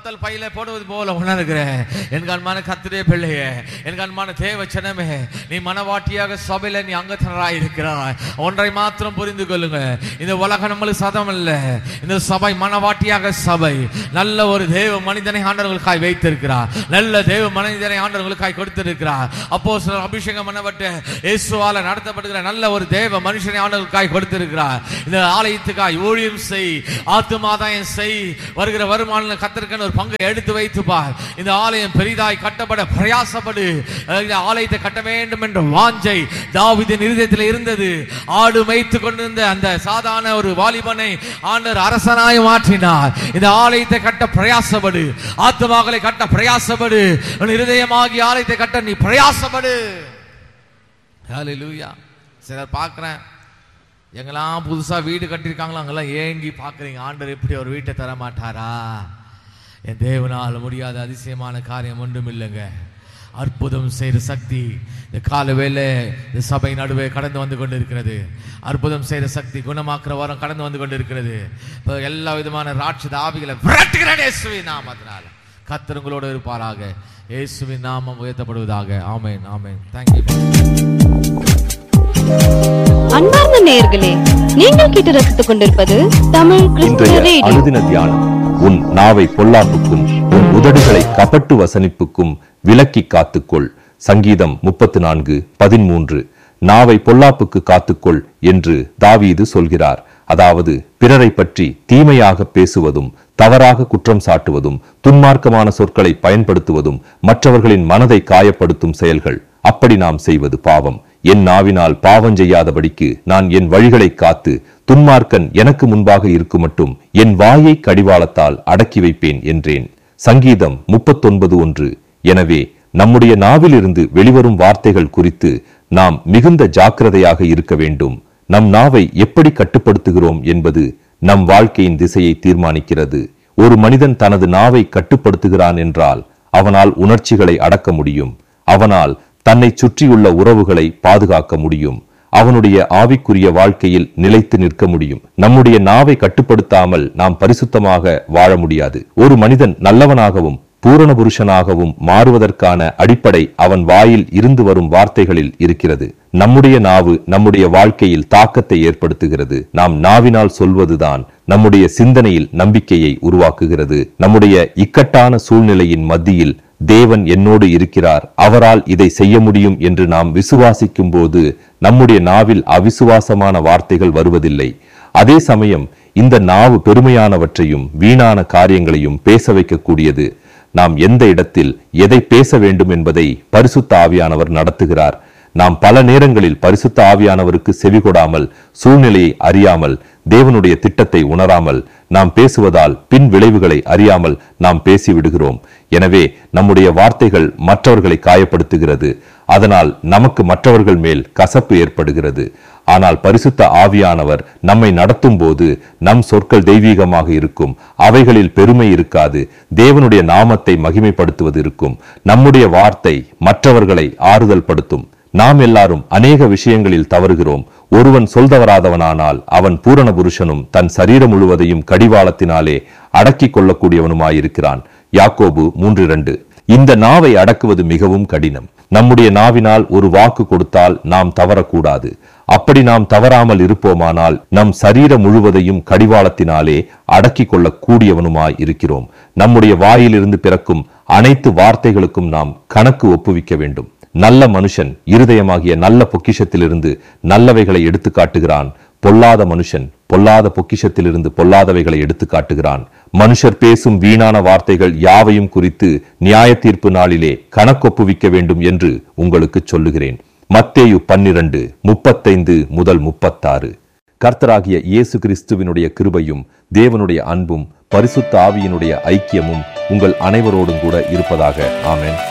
பத்தல் பையில போடுவது போல உணர்கிறேன் என் அன்பான கத்திரே பிள்ளையே என் அன்பான தேவச்சனமே நீ மனவாட்டியாக சபையில நீ அங்கத்தனராய் இருக்கிறாய் ஒன்றை மாத்திரம் புரிந்து கொள்ளுங்க இந்த உலகம் நம்மளுக்கு சதம் இல்ல இந்த சபை மனவாட்டியாக சபை நல்ல ஒரு தேவ மனிதனை ஆண்டவர்களுக்காய் வைத்திருக்கிறார் நல்ல தேவ மனிதனை ஆண்டவர்களுக்காய் கொடுத்திருக்கிறார் அப்போ சிலர் அபிஷேகம் பண்ணப்பட்டு இயேசுவால நடத்தப்படுகிற நல்ல ஒரு தேவ மனுஷனை ஆண்டவர்களுக்காய் கொடுத்திருக்கிறார் இந்த ஆலயத்துக்காய் ஊழியம் செய் ஆத்துமாதாயம் செய் வருகிற வருமானம் கத்திருக்கன்னு ஒரு பங்கை எடுத்து வைத்து பார் இந்த ஆலயம் பெரிதாய் கட்டப்பட பிரயாசப்படு அஹ் இந்த ஆலயத்தை கட்ட வேண்டும் என்ற வாஞ்சை தாவீதின் இருதயத்தில் இருந்தது ஆடு மேய்த்து கொண்டிருந்த அந்த சாதாரண ஒரு வாலிபனை ஆண்டவர் அரசனாய் மாற்றினார் இந்த ஆலயத்தை கட்ட பிரயாசப்படு ஆத்துமாக்களை கட்ட பிரயாசப்படு உன் இருதயமாகி ஆலயத்தை கட்ட நீ பிரயாசப்படு ஹalleluya சிலர் பார்க்கிறேன் எங்கெல்லாம் புதுசா வீடு கட்டியிருக்காங்களோ அங்கெல்லாம் ஏங்கி பார்க்குறீங்க ஆண்டவர் எப்படி ஒரு வீட்டை தர மாட்டாரா என் தேவனால் முடியாத அதிசயமான காரியம் ஒன்றும் இல்லைங்க அற்புதம் செய்கிற சக்தி இந்த கால வேலை இந்த சபை நடுவே கடந்து வந்து கொண்டிருக்கிறது அற்புதம் செய்கிற சக்தி குணமாக்குற வாரம் கடந்து வந்து கொண்டிருக்கிறது இப்போ எல்லா விதமான ராட்சத ஆவிகளை விரட்டுகிறேன் இயேசுவின் நாமத்தினால கர்த்தர் உங்களோடு இருப்பாராக இயேசுவின் நாமம் உயர்த்தப்படுவதாக ஆமென் ஆமென் தேங்க்யூ அன்பார்ந்த நேயர்களே நீங்கள் கேட்டு ரசித்துக் கொண்டிருப்பது தமிழ் கிறிஸ்துவ இன்றைய ரேடியோ அனுதின தியானம் உன் நாவை பொல்லாப்புக்கும் உன் உதடுகளை கபட்டு வசனிப்புக்கும் விலக்கி காத்துக்கொள் சங்கீதம் முப்பத்து நான்கு பதிமூன்று நாவை பொல்லாப்புக்கு காத்துக்கொள் என்று தாவீது சொல்கிறார் அதாவது பிறரை பற்றி தீமையாக பேசுவதும் தவறாக குற்றம் சாட்டுவதும் துன்மார்க்கமான சொற்களை பயன்படுத்துவதும் மற்றவர்களின் மனதை காயப்படுத்தும் செயல்கள் அப்படி நாம் செய்வது பாவம் என் நாவினால் பாவம் செய்யாதபடிக்கு நான் என் வழிகளை காத்து துன்மார்க்கன் எனக்கு முன்பாக இருக்கும் மட்டும் என் வாயை கடிவாளத்தால் அடக்கி வைப்பேன் என்றேன் சங்கீதம் முப்பத்தொன்பது ஒன்று எனவே நம்முடைய நாவிலிருந்து வெளிவரும் வார்த்தைகள் குறித்து நாம் மிகுந்த ஜாக்கிரதையாக இருக்க வேண்டும் நம் நாவை எப்படி கட்டுப்படுத்துகிறோம் என்பது நம் வாழ்க்கையின் திசையை தீர்மானிக்கிறது ஒரு மனிதன் தனது நாவை கட்டுப்படுத்துகிறான் என்றால் அவனால் உணர்ச்சிகளை அடக்க முடியும் அவனால் தன்னை சுற்றியுள்ள உறவுகளை பாதுகாக்க முடியும் அவனுடைய ஆவிக்குரிய வாழ்க்கையில் நிலைத்து நிற்க முடியும் நம்முடைய நாவை கட்டுப்படுத்தாமல் நாம் பரிசுத்தமாக வாழ முடியாது ஒரு மனிதன் நல்லவனாகவும் பூரண புருஷனாகவும் மாறுவதற்கான அடிப்படை அவன் வாயில் இருந்து வரும் வார்த்தைகளில் இருக்கிறது நம்முடைய நாவு நம்முடைய வாழ்க்கையில் தாக்கத்தை ஏற்படுத்துகிறது நாம் நாவினால் சொல்வதுதான் நம்முடைய சிந்தனையில் நம்பிக்கையை உருவாக்குகிறது நம்முடைய இக்கட்டான சூழ்நிலையின் மத்தியில் தேவன் என்னோடு இருக்கிறார் அவரால் இதை செய்ய முடியும் என்று நாம் விசுவாசிக்கும் போது நம்முடைய நாவில் அவிசுவாசமான வார்த்தைகள் வருவதில்லை அதே சமயம் இந்த நாவு பெருமையானவற்றையும் வீணான காரியங்களையும் பேச வைக்கக்கூடியது நாம் எந்த இடத்தில் எதை பேச வேண்டும் என்பதை பரிசுத்த ஆவியானவர் நடத்துகிறார் நாம் பல நேரங்களில் பரிசுத்த ஆவியானவருக்கு செவிகொடாமல் சூழ்நிலையை அறியாமல் தேவனுடைய திட்டத்தை உணராமல் நாம் பேசுவதால் பின் விளைவுகளை அறியாமல் நாம் பேசிவிடுகிறோம் எனவே நம்முடைய வார்த்தைகள் மற்றவர்களை காயப்படுத்துகிறது அதனால் நமக்கு மற்றவர்கள் மேல் கசப்பு ஏற்படுகிறது ஆனால் பரிசுத்த ஆவியானவர் நம்மை நடத்தும் போது நம் சொற்கள் தெய்வீகமாக இருக்கும் அவைகளில் பெருமை இருக்காது தேவனுடைய நாமத்தை மகிமைப்படுத்துவது இருக்கும் நம்முடைய வார்த்தை மற்றவர்களை ஆறுதல் படுத்தும் நாம் எல்லாரும் அநேக விஷயங்களில் தவறுகிறோம் ஒருவன் சொல்தவராதவனானால் அவன் பூரண புருஷனும் தன் சரீரம் முழுவதையும் கடிவாளத்தினாலே அடக்கிக் கொள்ளக்கூடியவனுமாயிருக்கிறான் யாக்கோபு மூன்று இரண்டு இந்த நாவை அடக்குவது மிகவும் கடினம் நம்முடைய நாவினால் ஒரு வாக்கு கொடுத்தால் நாம் தவறக்கூடாது அப்படி நாம் தவறாமல் இருப்போமானால் நம் சரீரம் முழுவதையும் கடிவாளத்தினாலே அடக்கிக் கொள்ளக் கூடியவனுமாய் இருக்கிறோம் நம்முடைய வாயிலிருந்து பிறக்கும் அனைத்து வார்த்தைகளுக்கும் நாம் கணக்கு ஒப்புவிக்க வேண்டும் நல்ல மனுஷன் இருதயமாகிய நல்ல பொக்கிஷத்திலிருந்து நல்லவைகளை எடுத்து காட்டுகிறான் பொல்லாத மனுஷன் பொல்லாத பொக்கிஷத்திலிருந்து பொல்லாதவைகளை எடுத்து காட்டுகிறான் மனுஷர் பேசும் வீணான வார்த்தைகள் யாவையும் குறித்து நியாய தீர்ப்பு நாளிலே கணக்கொப்புவிக்க வேண்டும் என்று உங்களுக்கு சொல்லுகிறேன் மத்தேயு பன்னிரண்டு முப்பத்தைந்து முதல் முப்பத்தாறு கர்த்தராகிய இயேசு கிறிஸ்துவினுடைய கிருபையும் தேவனுடைய அன்பும் பரிசுத்த ஆவியினுடைய ஐக்கியமும் உங்கள் அனைவரோடும் கூட இருப்பதாக ஆமென்